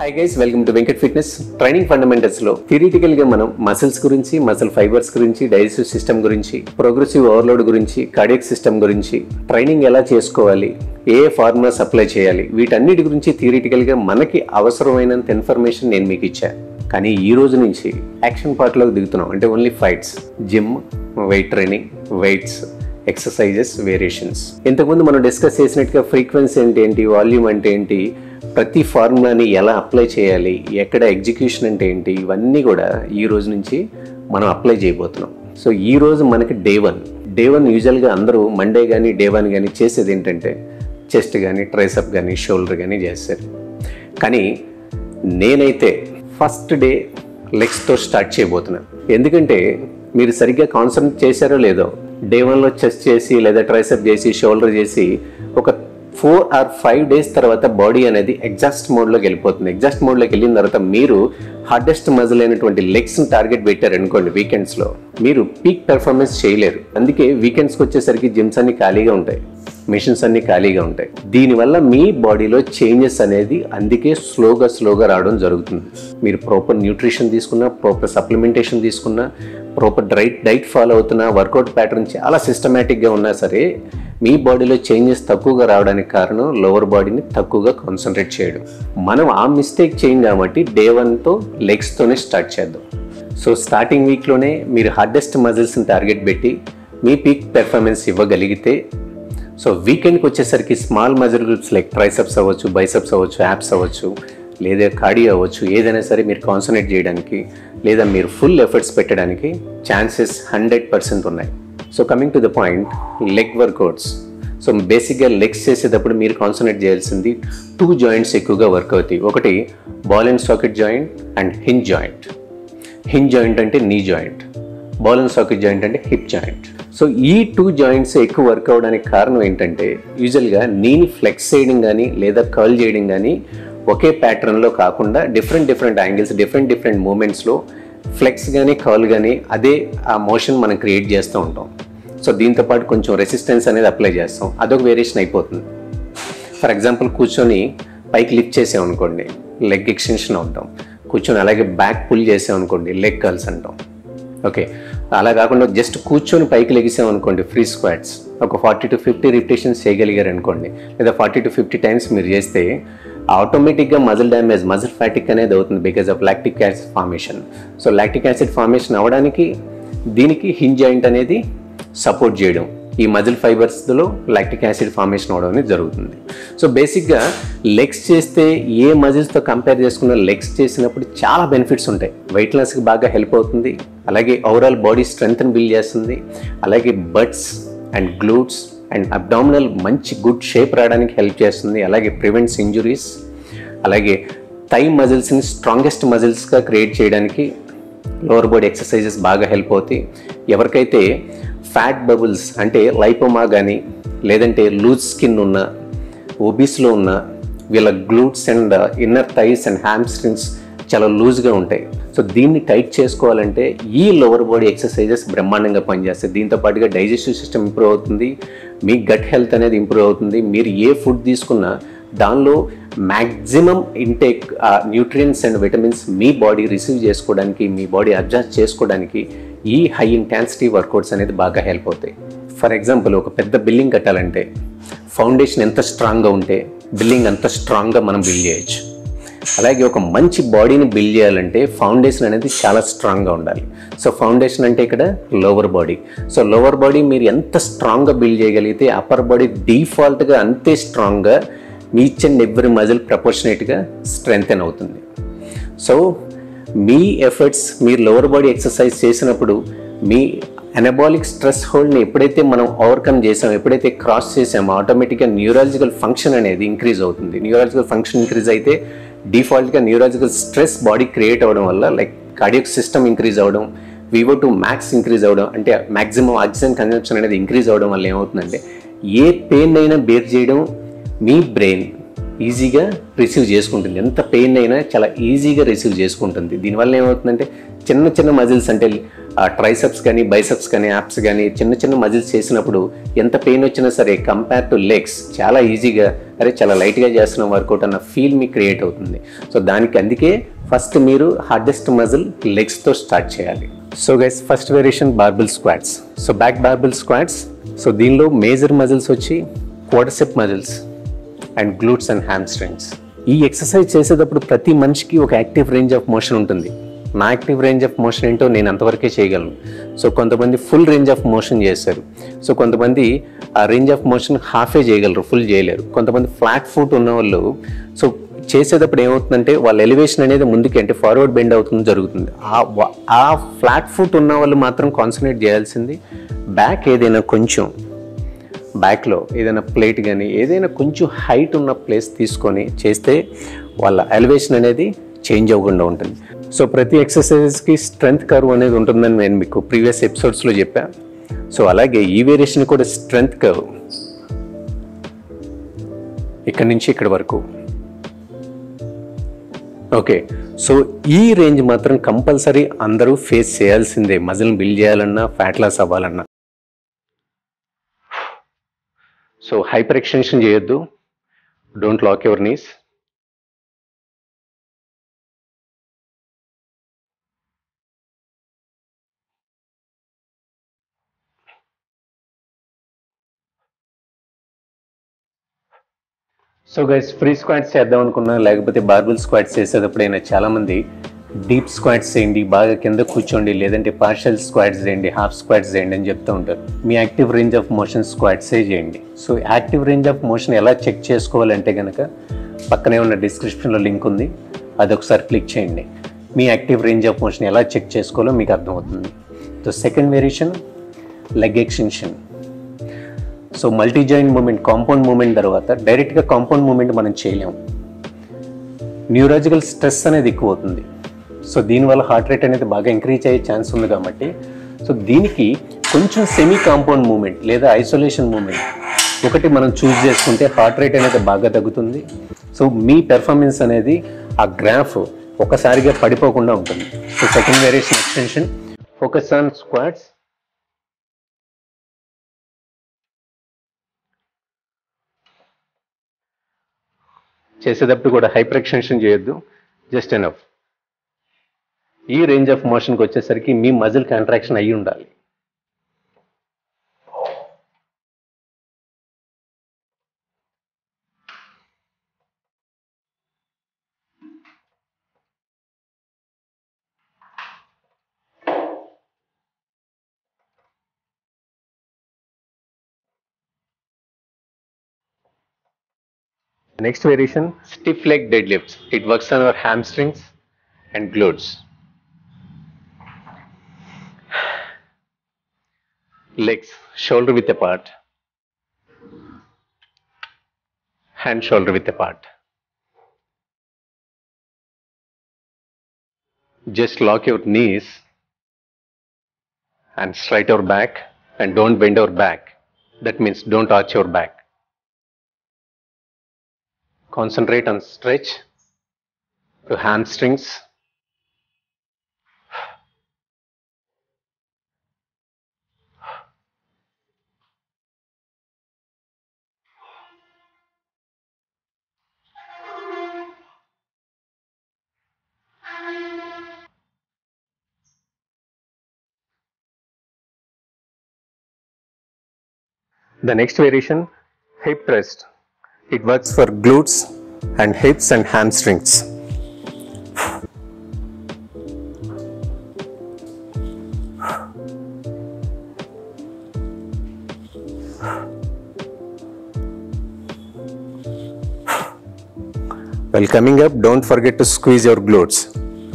High guys welcome to Venkat fitness training fundamentals లో theoretical గా మనం మసిల్స్ గురించి మసిల్ ఫైబర్స్ గురించి డైజెస్టివ్ సిస్టమ్ గురించి ప్రోగ్రెసివ్ ఓవర్లోడ్ గురించి కార్డియక్ సిస్టమ్ గురించి ట్రైనింగ్ ఎలా చేసుకోవాలి ఏ ఫార్ములాస్ అప్లై చేయాలి వీటన్నిటి గురించి థియరిటికల్ గా మనకి అవసరమైనంత ఇన్ఫర్మేషన్ నేను మీకు ఇచ్చాను కానీ ఈ రోజు నుంచి యాక్షన్ పార్ట్లోకి దిగుతున్నాం అంటే only fights gym weight training weights exercises variations ఇంతకుముందు మనం డిస్కస్ చేసినట్టుగా ఫ్రీక్వెన్సీ అంటే ఏంటి వాల్యూమ్ అంటే ఏంటి ప్రతి ఫార్ములాని ఎలా అప్లై చేయాలి ఎక్కడ ఎగ్జిక్యూషన్ అంటే ఏంటి ఇవన్నీ కూడా ఈ రోజు నుంచి మనం అప్లై చేయబోతున్నాం సో ఈ రోజు మనకి డే వన్ డే వన్ యూజువల్గా అందరూ మండే కానీ డే వన్ కానీ చేసేది ఏంటంటే చెస్ట్ కానీ ట్రైసప్ కానీ షోల్డర్ కానీ చేస్తారు కానీ నేనైతే ఫస్ట్ డే లెగ్స్తో స్టార్ట్ చేయబోతున్నాను ఎందుకంటే మీరు సరిగ్గా కాన్సన్ట్రేట్ చేశారో లేదో డే వన్లో చెస్ట్ చేసి లేదా ట్రైసప్ చేసి షోల్డర్ చేసి ఒక ఫోర్ ఆర్ ఫైవ్ డేస్ తర్వాత బాడీ అనేది ఎగ్జాస్ట్ మోడ్లోకి వెళ్ళిపోతుంది ఎగ్జాస్ట్ మోడ్లోకి వెళ్ళిన తర్వాత మీరు హార్డెస్ట్ మజిల్ అయినటువంటి లెగ్స్ని టార్గెట్ పెట్టారు అనుకోండి వీకెండ్స్లో మీరు పీక్ పెర్ఫార్మెన్స్ చేయలేరు అందుకే వీకెండ్స్కి వచ్చేసరికి జిమ్స్ అన్ని ఖాళీగా ఉంటాయి మిషన్స్ అన్ని ఖాళీగా ఉంటాయి దీనివల్ల మీ బాడీలో చేంజెస్ అనేది అందుకే స్లోగా స్లోగా రావడం జరుగుతుంది మీరు ప్రాపర్ న్యూట్రిషన్ తీసుకున్నా ప్రాపర్ సప్లిమెంటేషన్ తీసుకున్నా ప్రాపర్ డైట్ డైట్ ఫాలో అవుతున్నా వర్కౌట్ ప్యాటర్న్ చాలా సిస్టమేటిక్గా ఉన్నా సరే మీ బాడీలో చేంజెస్ తక్కువగా రావడానికి కారణం లోవర్ బాడీని తక్కువగా కాన్సన్ట్రేట్ చేయడం మనం ఆ మిస్టేక్ చేయం కాబట్టి డే వన్తో లెగ్స్తోనే స్టార్ట్ చేద్దాం సో స్టార్టింగ్ వీక్లోనే మీరు హార్డెస్ట్ మజిల్స్ని టార్గెట్ పెట్టి మీ పీక్ పెర్ఫార్మెన్స్ ఇవ్వగలిగితే సో వీకెండ్కి వచ్చేసరికి small muscle groups like triceps అవ్వచ్చు బైసప్స్ అవ్వచ్చు యాప్స్ అవ్వచ్చు లేదా కార్డియో అవ్వచ్చు ఏదైనా సరే మీరు కాన్సన్ట్రేట్ చేయడానికి లేదా మీరు ఫుల్ ఎఫర్ట్స్ పెట్టడానికి ఛాన్సెస్ హండ్రెడ్ పర్సెంట్ ఉన్నాయి so coming to the point leg workouts so బేసిక్గా లెగ్స్ చేసేటప్పుడు మీరు కాన్సన్ట్రేట్ చేయాల్సింది టూ జాయింట్స్ ఎక్కువగా వర్క్ అవుతాయి ఒకటి ball and socket joint and hinge joint hinge joint అంటే knee joint ball and socket joint అంటే హిప్ జాయింట్ సో ఈ టూ జాయింట్స్ ఎక్కువ వర్క్ అవడానికి కారణం ఏంటంటే యూజువల్గా నీని ఫ్లెక్స్ చేయడం కానీ లేదా కర్ల్ చేయడం కానీ ఒకే ప్యాటర్న్లో కాకుండా different different angles different different మూమెంట్స్లో ఫ్లెక్స్ కానీ కర్ల్ కానీ అదే ఆ మోషన్ మనం క్రియేట్ చేస్తూ ఉంటాం సో దీంతో పాటు కొంచెం రెసిస్టెన్స్ అనేది అప్లై చేస్తాం అదొక వేరియేషన్ అయిపోతుంది ఫర్ ఎగ్జాంపుల్ కూర్చొని పైకి లిఫ్ట్ చేసామనుకోండి లెగ్ ఎక్స్టెన్షన్ అవుతాం కూర్చొని అలాగే బ్యాక్ పుల్ చేసామనుకోండి లెగ్ కర్ల్స్ అంటాం ఓకే అలా కాకుండా జస్ట్ కూర్చొని పైకి లెగిసామనుకోండి ఫ్రీ స్క్వాట్స్ ఒక ఫార్టీ టు ఫిఫ్టీ రిపిటేషన్స్ చేయగలిగారు అనుకోండి లేదా ఫార్టీ టు ఫిఫ్టీ టైమ్స్ మీరు చేస్తే ఆటోమేటిక్గా మజిల్ డ్యామేజ్ మజిల్ ఫ్యాటిక్ అనేది అవుతుంది because of lactic acid formation so lactic acid formation అవ్వడానికి దీనికి హింజ్ జాయింట్ అనేది సపోర్ట్ చేయడం ఈ మజిల్ ఫైబర్స్లో లాక్టిక్ యాసిడ్ ఫార్మేషన్ అవడం అనేది జరుగుతుంది సో బేసిక్గా లెగ్స్ చేస్తే ఏ మజిల్స్తో కంపేర్ చేసుకున్న లెగ్స్ చేసినప్పుడు చాలా బెనిఫిట్స్ ఉంటాయి వెయిట్ లాస్కి బాగా హెల్ప్ అవుతుంది అలాగే ఓవరాల్ బాడీ స్ట్రెంగ్త్ని బిల్డ్ చేస్తుంది అలాగే butts and glutes and abdominal మంచి గుడ్ షేప్ రావడానికి హెల్ప్ చేస్తుంది అలాగే ప్రివెంట్స్ ఇంజురీస్ అలాగే థై మజిల్స్ని స్ట్రాంగెస్ట్ మజిల్స్గా క్రియేట్ చేయడానికి లోవర్ బాడీ ఎక్సర్సైజెస్ బాగా హెల్ప్ అవుతాయి ఎవరికైతే ఫ్యాట్ బబుల్స్ అంటే లైపోమా కానీ లేదంటే లూజ్ స్కిన్ ఉన్న ఒబీస్లో ఉన్న వీళ్ళ glutes and inner thighs and hamstrings చాలా లూజ్గా ఉంటాయి సో దీన్ని టైట్ చేసుకోవాలంటే ఈ లోవర్ బాడీ ఎక్సర్సైజెస్ బ్రహ్మాండంగా పనిచేస్తాయి దీంతో పాటుగా డైజెస్టివ్ సిస్టమ్ ఇంప్రూవ్ అవుతుంది మీ గట్ హెల్త్ అనేది ఇంప్రూవ్ అవుతుంది మీరు ఏ ఫుడ్ తీసుకున్నా దానిలో maximum intake nutrients and vitamins మీ బాడీ రిసీవ్ చేసుకోవడానికి మీ బాడీ అడ్జస్ట్ చేసుకోవడానికి ఈ హై ఇంటెన్సిటీ వర్కౌట్స్ అనేది బాగా హెల్ప్ అవుతాయి ఫర్ ఎగ్జాంపుల్ ఒక పెద్ద బిల్డింగ్ కట్టాలంటే ఫౌండేషన్ ఎంత స్ట్రాంగ్గా ఉంటే బిల్డింగ్ అంత స్ట్రాంగ్గా మనం బిల్డ్ చేయొచ్చు అలాగే ఒక మంచి బాడీని బిల్డ్ చేయాలంటే ఫౌండేషన్ అనేది చాలా స్ట్రాంగ్గా ఉండాలి సో ఫౌండేషన్ అంటే ఇక్కడ lower body so lower body మీరు ఎంత స్ట్రాంగ్గా బిల్డ్ చేయగలిగితే అప్పర్ బాడీ డిఫాల్ట్గా అంతే స్ట్రాంగ్గా మీ ఈచ్ అండ్ ఎవ్రీ మజిల్ ప్రపోర్షనేట్గా స్ట్రెంగ్తెన్ అవుతుంది సో మీ ఎఫర్ట్స్ మీరు లోవర్ బాడీ ఎక్సర్సైజ్ చేసినప్పుడు మీ అనబాలిక్ స్ట్రెస్ హోల్డ్ని ఎప్పుడైతే మనం ఓవర్కమ్ చేసామో ఎప్పుడైతే క్రాస్ చేసామో ఆటోమేటిక్గా న్యూరాలజికల్ ఫంక్షన్ అనేది ఇంక్రీజ్ అవుతుంది న్యూరాలజికల్ ఫంక్షన్ ఇంక్రీజ్ అయితే డిఫాల్ట్గా న్యూరాలజికల్ స్ట్రెస్ బాడీ క్రియేట్ అవ్వడం వల్ల లైక్ కార్డియక్ సిస్టమ్ ఇంక్రీజ్ అవ్వడం వివో టు మ్యాక్స్ ఇంక్రీజ్ అవ్వడం అంటే మ్యాక్సిమం ఆక్సిజన్ కన్జంప్షన్ అనేది ఇంక్రీజ్ అవ్వడం వల్ల ఏమవుతుందంటే ఏ పెయిన్ అయినా బేర్ చేయడం మీ బ్రెయిన్ ఈజీగా రిసీవ్ చేసుకుంటుంది ఎంత పెయిన్ అయినా చాలా ఈజీగా రిసీవ్ చేసుకుంటుంది దీనివల్ల ఏమవుతుందంటే చిన్న చిన్న మజిల్స్ అంటే ఆ ట్రైసెప్స్ కానీ బైసెప్స్ కానీ యాప్స్ కానీ చిన్న చిన్న మజిల్స్ చేసినప్పుడు ఎంత పెయిన్ వచ్చినా సరే కంపేర్ టు లెగ్స్ చాలా ఈజీగా అరే చాలా లైట్గా చేస్తున్న వర్కౌట్ అన్న ఫీల్ మీకు క్రియేట్ అవుతుంది సో దానికి అందుకే ఫస్ట్ మీరు హార్డెస్ట్ మజిల్ లెగ్స్తో స్టార్ట్ చేయాలి so guys first variation barbell squats so back barbell squats so దీనిలో మేజర్ మజిల్స్ వచ్చి quadriceps muscles and glutes and hamstrings ఈ ఎక్సర్సైజ్ చేసేటప్పుడు ప్రతి మనిషికి ఒక యాక్టివ్ రేంజ్ ఆఫ్ మోషన్ ఉంటుంది నా యాక్టివ్ రేంజ్ ఆఫ్ మోషన్ ఏంటో నేను అంతవరకే చేయగలను సో కొంతమంది ఫుల్ రేంజ్ ఆఫ్ మోషన్ చేస్తారు సో కొంతమంది ఆ రేంజ్ ఆఫ్ మోషన్ హాఫే చేయగలరు ఫుల్ చేయలేరు కొంతమంది ఫ్లాట్ ఫుట్ ఉన్న వాళ్ళు సో చేసేటప్పుడు ఏమవుతుందంటే వాళ్ళ ఎలివేషన్ అనేది ముందుకి అంటే ఫార్వర్డ్ బెండ్ అవుతుంది జరుగుతుంది ఆ వ- ఆ ఫ్లాట్ ఫుట్ ఉన్న వాళ్ళు మాత్రం కాన్సన్ట్రేట్ చేయాల్సింది బ్యాక్ ఏదైనా కొంచెం బ్యాక్లో ఏదైనా ప్లేట్ కానీ ఏదైనా కొంచెం హైట్ ఉన్న ప్లేస్ తీసుకొని చేస్తే వాళ్ళ ఎలివేషన్ అనేది చేంజ్ అవ్వకుండా ఉంటుంది సో ప్రతి ఎక్సర్సైజ్కి స్ట్రెంగ్త్ కర్వ్ అనేది ఉంటుందని నేను మీకు ప్రీవియస్ ఎపిసోడ్స్లో చెప్పా సో అలాగే ఈ వేరియేషన్ కూడా స్ట్రెంగ్త్ కర్వ్ ఇక్కడ నుంచి ఇక్కడ వరకు ఓకే సో ఈ రేంజ్ మాత్రం కంపల్సరీ అందరూ ఫేస్ చేయాల్సిందే మజిల్ని బిల్డ్ చేయాలన్నా ఫ్యాట్ లాస్ అవ్వాలన్నా సో హైపర్ ఎక్స్టెన్షన్ చేయొద్దు don't lock your knees so guys free squats చేద్దాం అనుకున్నా లేకపోతే బార్బుల్ స్క్వాట్స్ చేసేటప్పుడైనా చాలామంది డీప్ స్క్వాట్స్ చేయండి బాగా కింద కూర్చోండి లేదంటే పార్షల్ స్క్వాట్స్ చేయండి హాఫ్ స్క్వాట్స్ చేయండి అని చెప్తూ ఉంటారు మీ యాక్టివ్ రేంజ్ ఆఫ్ మోషన్ స్క్వాట్సే చేయండి so active range of motion ఎలా చెక్ చేసుకోవాలంటే కనుక పక్కనే ఉన్న డిస్క్రిప్షన్లో లింక్ ఉంది అది ఒకసారి క్లిక్ చేయండి మీ యాక్టివ్ రేంజ్ ఆఫ్ మోషన్ ఎలా చెక్ చేసుకోవాలో మీకు అర్థమవుతుంది so second variation leg extension so multi joint movement compound movement తర్వాత డైరెక్ట్గా కాంపౌండ్ మూమెంట్ మనం చేయలేము న్యూరాజికల్ స్ట్రెస్ అనేది ఎక్కువ అవుతుంది సో దీనివల్ల హార్ట్ రేట్ అనేది బాగా ఇంక్రీజ్ అయ్యే ఛాన్స్ ఉంది కాబట్టి సో దీనికి కొంచెం సెమీ కాంపౌండ్ మూమెంట్ లేదా ఐసోలేషన్ మూమెంట్ ఒకటి మనం చూస్ చేసుకుంటే హార్ట్ రేట్ అనేది బాగా తగ్గుతుంది సో మీ పెర్ఫార్మెన్స్ అనేది ఆ గ్రాఫ్ ఒకసారిగా పడిపోకుండా ఉంటుంది so second variation extension focus on squats చేసేటప్పుడు కూడా హైపర్ ఎక్స్టెన్షన్ చేయొద్దు జస్ట్ ఎనఫ్ ఈ రేంజ్ ఆఫ్ మోషన్కి వచ్చేసరికి మీ మజిల్ కాంట్రాక్షన్ అయ్యి ఉండాలి Next variation, stiff leg deadlifts. It works on our hamstrings and glutes. Legs, shoulder width apart. Hand shoulder width apart. Just lock your knees and straight your back and don't bend your back. That means don't arch your back. Concentrate on stretch to hamstrings. The next variation, hip thrust. It works for glutes and hips and hamstrings. While coming up, don't forget to squeeze your glutes.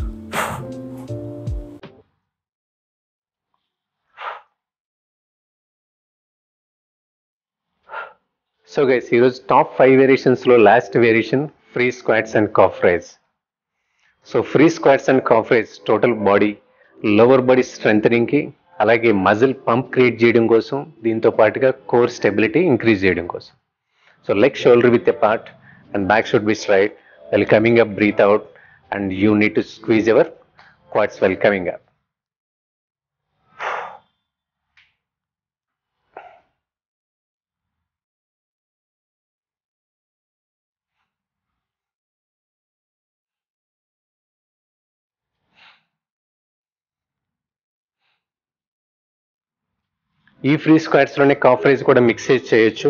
So guys ఈరోజు top five వేరియేషన్స్లో last variation free squats and calf raise so free squats and calf raise total body lower body strength అలాగే muscle pump create చేయడం కోసం దీంతో పాటుగా core stability increase చేయడం కోసం so leg shoulder width apart and back should be straight while coming up breathe out and you need to squeeze your quads while coming up ఈ free స్క్వాట్స్లోనే calf raise కూడా mix చేసి చేయొచ్చు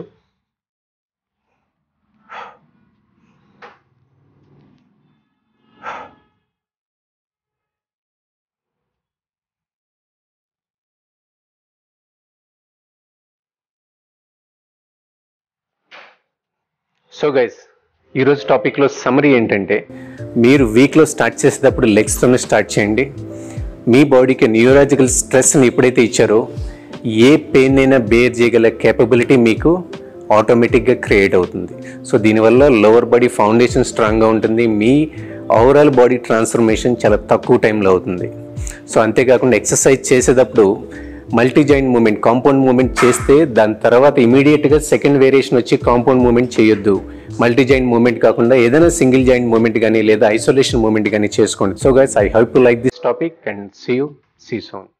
so guys ఈరోజు టాపిక్లో summary ఏంటంటే మీరు వీక్లో స్టార్ట్ చేసేటప్పుడు లెగ్స్తోనే స్టార్ట్ చేయండి మీ బాడీకి న్యూరాలజికల్ స్ట్రెస్ని ఎప్పుడైతే ఇచ్చారో ఏ పెయిన్ అయినా బేర్ చేయగల కేపబిలిటీ మీకు ఆటోమేటిక్గా క్రియేట్ అవుతుంది సో దీనివల్ల లోవర్ బాడీ ఫౌండేషన్ స్ట్రాంగ్గా ఉంటుంది మీ ఓవరాల్ బాడీ ట్రాన్స్ఫర్మేషన్ చాలా తక్కువ టైంలో అవుతుంది సో అంతేకాకుండా ఎక్సర్సైజ్ చేసేటప్పుడు multi joint movement compound movement చేస్తే దాని తర్వాత ఇమీడియట్గా సెకండ్ వేరియేషన్ వచ్చి కాంపౌండ్ మూమెంట్ చేయొద్దు మల్టీ జాయింట్ మూమెంట్ కాకుండా ఏదైనా సింగిల్ జాయింట్ మూమెంట్ కానీ లేదా ఐసోలేషన్ మూమెంట్ కానీ చేసుకోండి so guys I hope you like this topic and see you see son